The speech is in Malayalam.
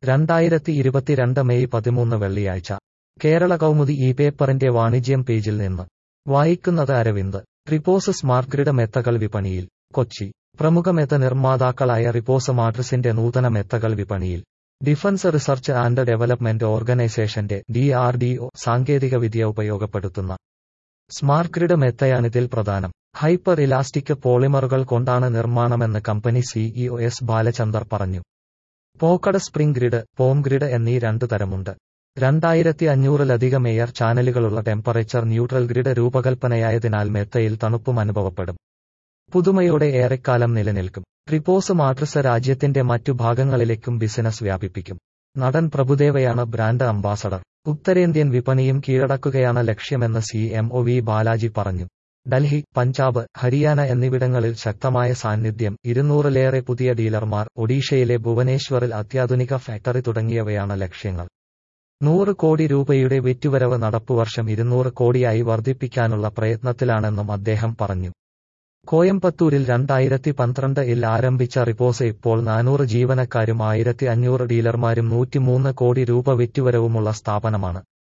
രണ്ടായിരത്തി ഇരുപത്തിരണ്ട് മെയ് പതിമൂന്ന് വെള്ളിയാഴ്ച കേരള കൗമുദി ഈ പേപ്പറിന്റെ വാണിജ്യം പേജിൽ നിന്ന് വായിക്കുന്നത് അരവിന്ദ് റിപ്പോസ് സ്മാർട്ട് ഗ്രിഡ് മെത്തകൾ വിപണിയിൽ കൊച്ചി പ്രമുഖ മെത്ത നിർമ്മാതാക്കളായ റിപ്പോസ് മാട്രിസിന്റെ നൂതന മെത്തകൾ വിപണിയിൽ ഡിഫൻസ് റിസർച്ച് ആൻഡ് ഡെവലപ്മെന്റ് ഓർഗനൈസേഷന്റെ ഡി ആർ ഡി ഒ സാങ്കേതികവിദ്യ ഉപയോഗപ്പെടുത്തുന്ന സ്മാർട്ട് ഗ്രിഡ് മെത്തയാണിതിൽ പ്രധാനം ഹൈപ്പർ ഇലാസ്റ്റിക് പോളിമറുകൾ കൊണ്ടാണ് നിർമ്മാണമെന്ന് കമ്പനി സിഇഒ എസ് ബാലചന്ദർ പറഞ്ഞു pocketed spring grid foam grid എന്നീ രണ്ടു തരമുണ്ട് രണ്ടായിരത്തി അഞ്ഞൂറിലധികം എയർ ചാനലുകളുള്ള ടെമ്പറേച്ചർ ന്യൂട്രൽ ഗ്രിഡ് രൂപകൽപ്പനയായതിനാൽ മെത്തയിൽ തണുപ്പും അനുഭവപ്പെടും പുതുമയോടെ ഏറെക്കാലം നിലനിൽക്കും റിപ്പോസ് മാട്രിസ രാജ്യത്തിന്റെ മറ്റു ഭാഗങ്ങളിലേക്കും ബിസിനസ് വ്യാപിപ്പിക്കും നടൻ പ്രഭുദേവയാണ് ബ്രാൻഡ് അംബാസഡർ ഉത്തരേന്ത്യൻ വിപണിയും കീഴടക്കുകയാണ് ലക്ഷ്യമെന്ന് C M O V Balaji പറഞ്ഞു ഡൽഹി പഞ്ചാബ് ഹരിയാന എന്നിവിടങ്ങളിൽ ശക്തമായ സാന്നിധ്യം ഇരുന്നൂറിലേറെ പുതിയ ഡീലർമാർ ഒഡീഷയിലെ ഭുവനേശ്വറിൽ അത്യാധുനിക ഫാക്ടറി തുടങ്ങിയവയാണ് ലക്ഷ്യങ്ങൾ നൂറ് കോടി രൂപയുടെ വിറ്റുവരവ് നടപ്പുവർഷം ഇരുന്നൂറ് കോടിയായി വർദ്ധിപ്പിക്കാനുള്ള പ്രയത്നത്തിലാണെന്നും അദ്ദേഹം പറഞ്ഞു കോയമ്പത്തൂരിൽ രണ്ടായിരത്തി പന്ത്രണ്ട് ഇൽ ആരംഭിച്ച റിപ്പോസ് ഇപ്പോൾ നാനൂറ് ജീവനക്കാരും ആയിരത്തി അഞ്ഞൂറ് ഡീലർമാരും നൂറ്റിമൂന്ന് കോടി രൂപ വിറ്റുവരവുമുള്ള സ്ഥാപനമാണ്